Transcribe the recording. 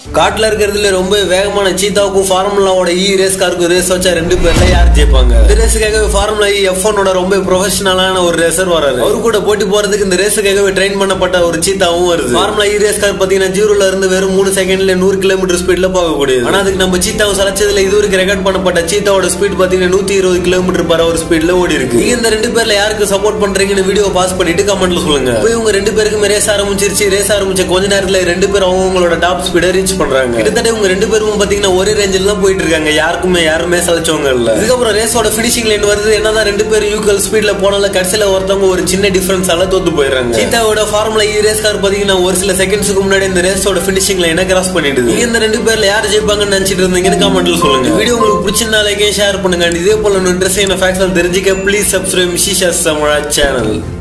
காட்டுல இருக்கிறதுல ரொம்ப வேகமான சீத்தாவுக்கும் ஃபார்முலாவோட இ ரேஸ் காருக்கும் ரேஸ் வச்சா ரெண்டு பேர்ல யார் ஜெயிப்பாங்க இந்த ரேஸுக்காகவே ஃபார்முலா இ எஃப் ஒனோட ரொம்ப ப்ரொஃபஷனலான ஒரு ரேசர் வராரு அவரு கூட போட்டி போறதுக்கு இந்த ரேஸுக்காகவே ட்ரெயின் பண்ணப்பட்ட ஒரு சீத்தாவும் வருது ஃபார்முலா இ ரேஸ் கார் பாத்தீங்கன்னா ஜீரோல இருந்து வெறும் மூணு செகண்ட்ல நூறு கிலோமீட்டர் ஸ்பீட்ல போகக்கூடியது ஆனா அதுக்கு நம்ம சீத்தாவை சலைச்சதுல இது வரைக்கும் ரெக்கார்ட் பண்ணப்பட்ட சீத்தாவோட ஸ்பீட் பாத்தீங்கன்னா நூத்தி இருபது கிலோமீட்டர் பர் ஒரு ஸ்பீட்ல ஓடி இருக்கு நீங்க இந்த ரெண்டு பேர்ல யாருக்கு சப்போர்ட் பண்றீங்கன்னு வீடியோ பாஸ் பண்ணிட்டு கமெண்ட்ல சொல்லுங்க இப்போ இவங்க ரெண்டு பேருக்கும் ரேஸ் ஆரம்பிச்சிருச்சு ரேஸ் ஆரம்பிச்ச கொஞ்ச நேரத்துல ரெண்டு பேரும் அவங்களோட டாப் ஸ்பீடை ரீச் பண்றாங்க கிட்டத்தட்ட இவங்க ரெண்டு பேரும் பாத்தீங்கன்னா ஒரே ரேஞ்சில் தான் போயிட்டு இருக்காங்க யாருக்குமே யாருமே சலைச்சவங்க இல்ல இதுக்கப்புறம் ரேஸோட பினிஷிங் லைன் வருது என்னதான் ரெண்டு பேரும் யூக்கல் ஸ்பீட்ல போனாலும் கடைசியில ஒருத்தவங்க ஒரு சின்ன டிஃபரன்ஸால தோத்து போயிடுறாங்க சீதாவோட ஃபார்முலா இ ரேஸ் கார் பாத்தீங்கன்னா ஒரு சில செகண்ட்ஸ்க்கு முன்னாடி இந்த ரேஸோட பினிஷிங் லைனை கிராஸ் பண்ணிடுது நீங்க இந்த ரெண்டு பேர்ல யார் ஜெயிப்பாங்கன்னு நினைச்சிட்டு இருந்தீங்கன்னு கமெண்ட்ல சொல்லுங்க வீடியோ உங்களுக்கு பிடிச்சிருந்தா லைக் ஷேர் பண்ணுங்க And இதே போல இன்ட்ரெஸ்டிங் ஃபேக்ட்ஸ் தெரிஞ்சுக்க ப்ளீஸ் சப்ஸ்கிரைப் மிஷிஷா சமரா சேனல்